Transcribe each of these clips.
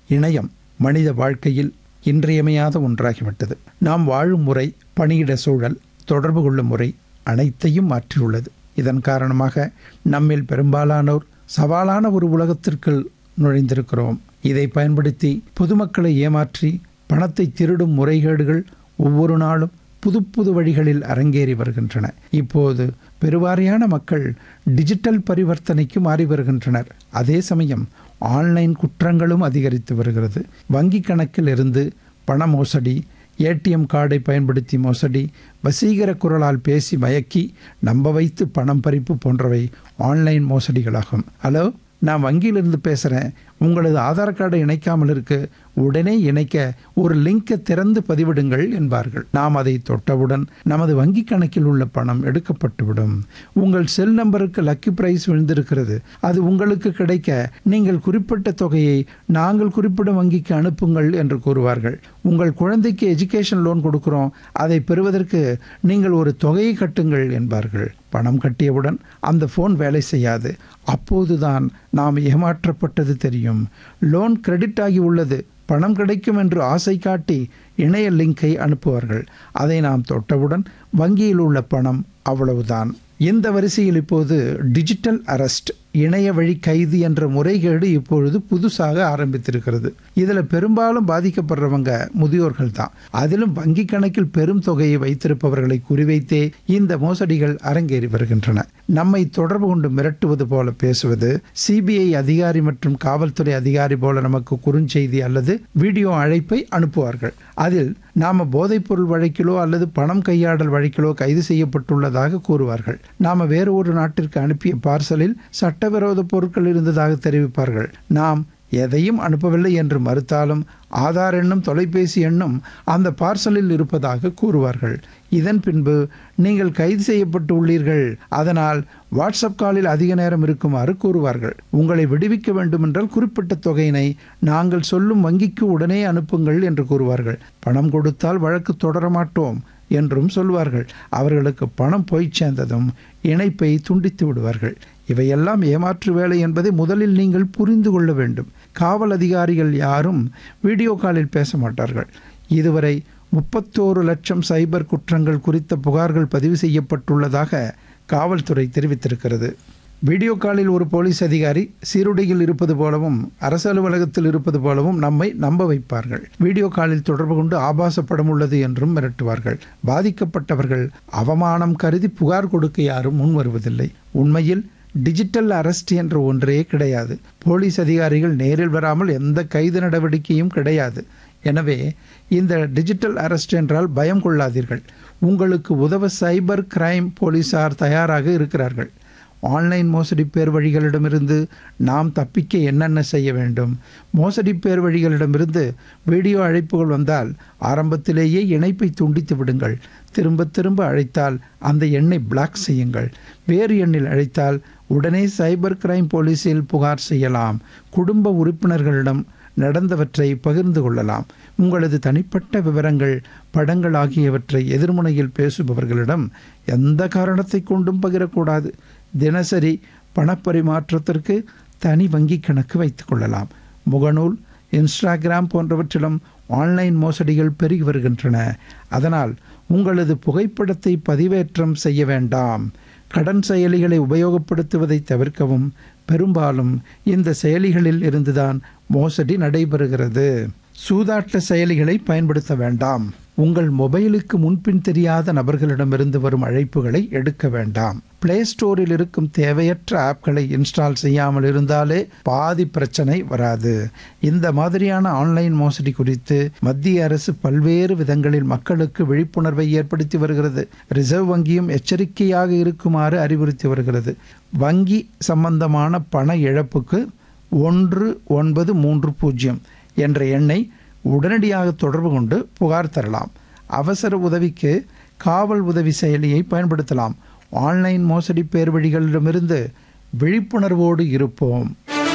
இணையம் மனித வாழ்க்கையில் இன்றியமையாத ஒன்றாகிவிட்டது நாம் வாழும் முறை பணியிட சூழல் தொடர்பு கொள்ளும் முறை அனைத்தையும் மாற்றியுள்ளது இதன் காரணமாக நம்மில் பெரும்பாலானோர் சவாலான ஒரு உலகத்திற்குள் நுழைந்திருக்கிறோம் இதை பயன்படுத்தி பொதுமக்களை ஏமாற்றி பணத்தை திருடும் முறைகேடுகள் ஒவ்வொரு நாளும் புது புது வழிகளில் அரங்கேறி வருகின்றன இப்போது பெருவாரியான மக்கள் டிஜிட்டல் பரிவர்த்தனைக்கு மாறி வருகின்றனர் அதே சமயம் ஆன்லைன் குற்றங்களும் அதிகரித்து வருகிறது வங்கி கணக்கில் இருந்து பண மோசடி ஏடிஎம் கார்டை பயன்படுத்தி மோசடி வசீகர குரலால் பேசி மயக்கி நம்ப வைத்து பணம் பறிப்பு போன்றவை ஆன்லைன் மோசடிகளாகும் ஹலோ நான் வங்கியிலிருந்து பேசுகிறேன் உங்களது ஆதார் கார்டை இணைக்காமல் இருக்கு உடனே இணைக்க ஒரு லிங்கை திறந்து பதிவிடுங்கள் என்பார்கள் நாம் அதை தொட்டவுடன் நமது வங்கி கணக்கில் உள்ள பணம் எடுக்கப்பட்டுவிடும் உங்கள் செல் நம்பருக்கு லக்கி பிரைஸ் விழுந்திருக்கிறது அது உங்களுக்கு கிடைக்க நீங்கள் குறிப்பிட்ட தொகையை நாங்கள் குறிப்பிடும் வங்கிக்கு அனுப்புங்கள் என்று கூறுவார்கள் உங்கள் குழந்தைக்கு எஜுகேஷன் லோன் கொடுக்கிறோம் அதை பெறுவதற்கு நீங்கள் ஒரு தொகையை கட்டுங்கள் என்பார்கள் பணம் கட்டியவுடன் அந்த ஃபோன் வேலை செய்யாது அப்போதுதான் நாம் ஏமாற்றப்பட்டது தெரியும் லோன் கிரெடிட் ஆகி உள்ளது பணம் கிடைக்கும் என்று ஆசை காட்டி இணைய லிங்கை அனுப்புவார்கள் அதை நாம் தொட்டவுடன் வங்கியில் உள்ள பணம் அவ்வளவுதான் இந்த வரிசையில் இப்போது டிஜிட்டல் அரெஸ்ட் இணைய வழி கைது என்ற முறைகேடு இப்பொழுது புதுசாக ஆரம்பித்திருக்கிறது இதில் பெரும்பாலும் பாதிக்கப்படுறவங்க முதியோர்கள் தான் அதிலும் வங்கி கணக்கில் பெரும் தொகையை வைத்திருப்பவர்களை குறிவைத்தே இந்த மோசடிகள் அரங்கேறி வருகின்றன நம்மை தொடர்பு கொண்டு மிரட்டுவது போல பேசுவது சிபிஐ அதிகாரி மற்றும் காவல்துறை அதிகாரி போல நமக்கு குறுஞ்செய்தி அல்லது வீடியோ அழைப்பை அனுப்புவார்கள் அதில் நாம போதைப்பொருள் வழக்கிலோ அல்லது பணம் கையாடல் வழக்கிலோ கைது செய்யப்பட்டுள்ளதாக கூறுவார்கள் நாம வேறு ஒரு நாட்டிற்கு அனுப்பிய பார்சலில் சட்டவிரோத பொருட்கள் இருந்ததாக தெரிவிப்பார்கள் நாம் எதையும் அனுப்பவில்லை என்று மறுத்தாலும் ஆதார் எண்ணும் தொலைபேசி எண்ணும் அந்த பார்சலில் இருப்பதாக கூறுவார்கள் இதன் பின்பு நீங்கள் கைது செய்யப்பட்டு உள்ளீர்கள் அதனால் வாட்ஸ்அப் காலில் அதிக நேரம் இருக்குமாறு கூறுவார்கள் உங்களை விடுவிக்க வேண்டுமென்றால் குறிப்பிட்ட தொகையினை நாங்கள் சொல்லும் வங்கிக்கு உடனே அனுப்புங்கள் என்று கூறுவார்கள் பணம் கொடுத்தால் வழக்கு தொடர மாட்டோம் என்றும் சொல்வார்கள் அவர்களுக்கு பணம் போய் சேர்ந்ததும் இணைப்பை துண்டித்து விடுவார்கள் இவையெல்லாம் ஏமாற்று வேலை என்பதை முதலில் நீங்கள் புரிந்து கொள்ள வேண்டும் காவல் அதிகாரிகள் யாரும் வீடியோ காலில் பேச மாட்டார்கள் இதுவரை முப்பத்தோரு லட்சம் சைபர் குற்றங்கள் குறித்த புகார்கள் பதிவு செய்யப்பட்டுள்ளதாக காவல்துறை தெரிவித்திருக்கிறது வீடியோ காலில் ஒரு போலீஸ் அதிகாரி சீருடையில் இருப்பது போலவும் அரசு அலுவலகத்தில் இருப்பது போலவும் நம்மை நம்ப வைப்பார்கள் வீடியோ காலில் தொடர்பு கொண்டு ஆபாச படம் உள்ளது என்றும் மிரட்டுவார்கள் பாதிக்கப்பட்டவர்கள் அவமானம் கருதி புகார் கொடுக்க யாரும் முன் வருவதில்லை உண்மையில் டிஜிட்டல் அரெஸ்ட் என்ற ஒன்றே கிடையாது போலீஸ் அதிகாரிகள் நேரில் வராமல் எந்த கைது நடவடிக்கையும் கிடையாது எனவே இந்த டிஜிட்டல் அரெஸ்ட் என்றால் பயம் கொள்ளாதீர்கள் உங்களுக்கு உதவ சைபர் கிரைம் போலீசார் தயாராக இருக்கிறார்கள் ஆன்லைன் மோசடி பேர் வழிகளிடமிருந்து நாம் தப்பிக்க என்னென்ன செய்ய வேண்டும் மோசடி பேர் வழிகளிடமிருந்து வீடியோ அழைப்புகள் வந்தால் ஆரம்பத்திலேயே இணைப்பை துண்டித்து விடுங்கள் திரும்ப திரும்ப அழைத்தால் அந்த எண்ணை பிளாக் செய்யுங்கள் வேறு எண்ணில் அழைத்தால் உடனே சைபர் கிரைம் போலீஸில் புகார் செய்யலாம் குடும்ப உறுப்பினர்களிடம் நடந்தவற்றை பகிர்ந்து கொள்ளலாம் உங்களது தனிப்பட்ட விவரங்கள் படங்கள் ஆகியவற்றை எதிர்முனையில் பேசுபவர்களிடம் எந்த காரணத்தை கொண்டும் பகிரக்கூடாது தினசரி பணப்பரிமாற்றத்திற்கு தனி வங்கி கணக்கு வைத்துக் கொள்ளலாம் முகநூல் இன்ஸ்டாகிராம் போன்றவற்றிலும் ஆன்லைன் மோசடிகள் பெருகி வருகின்றன அதனால் உங்களது புகைப்படத்தை பதிவேற்றம் செய்ய வேண்டாம் கடன் செயலிகளை உபயோகப்படுத்துவதை தவிர்க்கவும் பெரும்பாலும் இந்த செயலிகளில் இருந்துதான் மோசடி நடைபெறுகிறது சூதாட்ட செயலிகளை பயன்படுத்த வேண்டாம் உங்கள் மொபைலுக்கு முன்பின் தெரியாத நபர்களிடமிருந்து வரும் அழைப்புகளை எடுக்க வேண்டாம் பிளே ஸ்டோரில் இருக்கும் தேவையற்ற ஆப்களை இன்ஸ்டால் செய்யாமல் இருந்தாலே பாதி பிரச்சனை வராது இந்த மாதிரியான ஆன்லைன் மோசடி குறித்து மத்திய அரசு பல்வேறு விதங்களில் மக்களுக்கு விழிப்புணர்வை ஏற்படுத்தி வருகிறது ரிசர்வ் வங்கியும் எச்சரிக்கையாக இருக்குமாறு அறிவுறுத்தி வருகிறது வங்கி சம்பந்தமான பண இழப்புக்கு ஒன்று ஒன்பது மூன்று பூஜ்ஜியம் என்ற எண்ணை உடனடியாக தொடர்பு கொண்டு புகார் தரலாம் அவசர உதவிக்கு காவல் உதவி செயலியை பயன்படுத்தலாம் ஆன்லைன் மோசடி பேர் வழிகளிடமிருந்து விழிப்புணர்வோடு இருப்போம்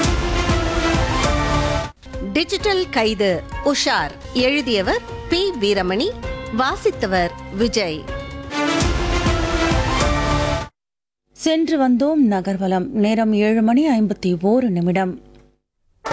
டிஜிட்டல் கைது உஷார் எழுதியவர் பி வீரமணி வாசித்தவர் விஜய் சென்று வந்தோம் நகர்வலம் நேரம் ஏழு மணி ஐம்பத்தி ஓரு நிமிடம்